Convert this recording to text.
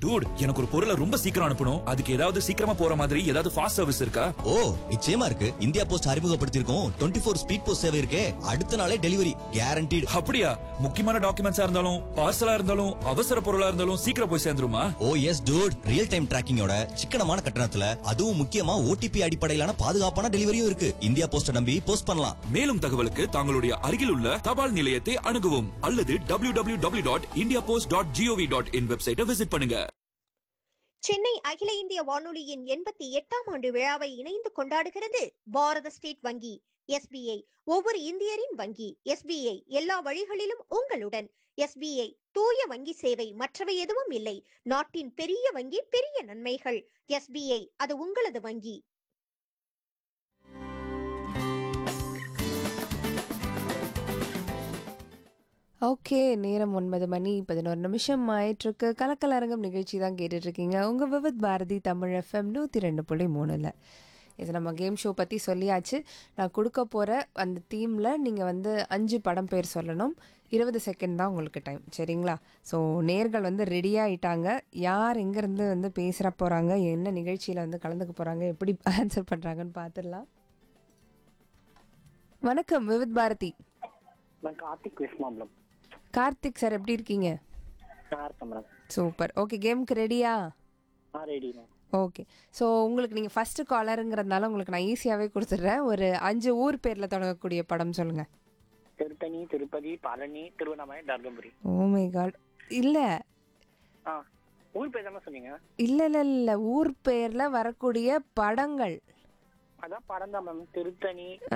dude எனக்கு ஒரு பொருளை ரொம்ப சீக்கிரம் அனுப்பணும் அதுக்கு ஏதாவது சீக்கிரமா போற மாதிரி ஏதாவது ஃபாஸ்ட் சர்வீஸ் இருக்கா ஓ நிச்சயமா இருக்கு இந்தியா போஸ்ட் அறிமுகப்படுத்தியிருக்கோம் டுவெண்ட்டி ஃபோர் ஸ்பீட் போஸ்ட் சேவை இருக்கே அடுத்த நாளே டெலிவரி கேரண்டீடு அப்படியா முக்கியமான டாக்குமெண்ட்ஸா இருந்தாலும் பார்சலா இருந்தாலும் அவசர பொருளா இருந்தாலும் சீக்கிரம் போய் சேர்ந்துருமா oh yes dude real time டிராக்கிங்கோட சிக்கனமான கட்டணத்துல அதுவும் முக்கியமா ஓடிபி அடிப்படையிலான பாதுகாப்பான டெலிவரியும் இருக்கு இந்தியா போஸ்ட நம்பி போஸ்ட் பண்ணலாம் மேலும் தகவலுக்கு தங்களுடைய அருகில் உள்ள தபால் நிலையத்தை அணுகவும் அல்லது W W W dot India post dot GOV dot in வெப்சைட்டை விசிட் பண்ணுங்க சென்னை அகில இந்திய வானொலியின் எண்பத்தி எட்டாம் ஆண்டு விழாவை இணைந்து கொண்டாடுகிறது பாரத ஸ்டேட் வங்கி எஸ்பிஐ ஒவ்வொரு இந்தியரின் வங்கி எஸ்பிஐ எல்லா வழிகளிலும் உங்களுடன் எஸ்பிஐ தூய வங்கி சேவை மற்றவை எதுவும் இல்லை நாட்டின் பெரிய வங்கி பெரிய நன்மைகள் எஸ்பிஐ அது உங்களது வங்கி ஓகே நேரம் ஒன்பது மணி பதினோரு நிமிஷம் ஆயிட்டிருக்கு கலக்கலரங்கம் நிகழ்ச்சி தான் கேட்டுட்ருக்கீங்க உங்கள் விவித் பாரதி தமிழ் எஃப்எம் நூற்றி ரெண்டு புள்ளி மூணில் இது நம்ம கேம் ஷோ பற்றி சொல்லியாச்சு நான் கொடுக்க போகிற அந்த தீமில் நீங்கள் வந்து அஞ்சு படம் பேர் சொல்லணும் இருபது செகண்ட் தான் உங்களுக்கு டைம் சரிங்களா ஸோ நேர்கள் வந்து ரெடி ஆயிட்டாங்க யார் எங்கேருந்து வந்து பேசுகிற போகிறாங்க என்ன நிகழ்ச்சியில் வந்து கலந்துக்க போகிறாங்க எப்படி ஆன்சர் பண்ணுறாங்கன்னு பார்த்துடலாம் வணக்கம் விவித் பாரதி நான் கார்த்திக் விஸ்மாம்பலம் கார்த்திக் சார் எப்படி இருக்கீங்க நான் இருக்கேன் மேடம் சூப்பர் ஓகே கேமுக்கு ரெடியா ஆ ரெடி மேம் ஓகே ஸோ உங்களுக்கு நீங்கள் ஃபஸ்ட்டு காலருங்கிறதுனால உங்களுக்கு நான் ஈஸியாகவே கொடுத்துட்றேன் ஒரு அஞ்சு ஊர் பேரில் தொடங்கக்கூடிய படம் சொல்லுங்கள் Tiruttani Tirupati Palani Tiruvannamalai Dharmapuri oh my god இல்லை ஆ ஊர் பேர் தானே சொன்னீங்க இல்லை இல்லை இல்லை ஊர் பேரில் வரக்கூடிய படங்கள் அதான் படம் தான் மேம் திருத்தணி